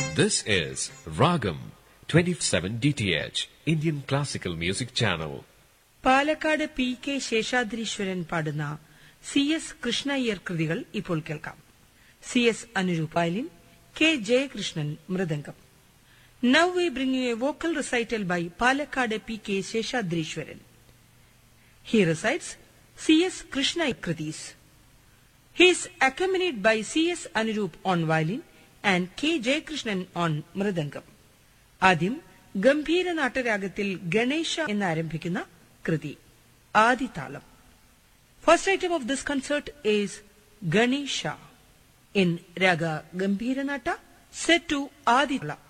This is Ragam 27 DTH Indian Classical Music Channel. Palakkad P K Seshadriswaran പാടുന്ന C S Krishnaiyer കൃതികൾ ഇപ്പോൾ കേൾക്കാം C S Anuroop violin K Jayakrishnan മൃദംഗം now we bring you a vocal recital by Palakkad P K Seshadriswaran he recites C S Krishna kritis He is accompanied by C.S. Anurup on violin and K. Jayakrishnan on mridangam ആദ്യം ഗംഭീര നാട്ടരാഗത്തിൽ ഗണേശ എന്നാരംഭിക്കുന്ന കൃതി ആദിതാളം first item of this concert is Ganesha in raga Gambhiranata set to ആദിതാള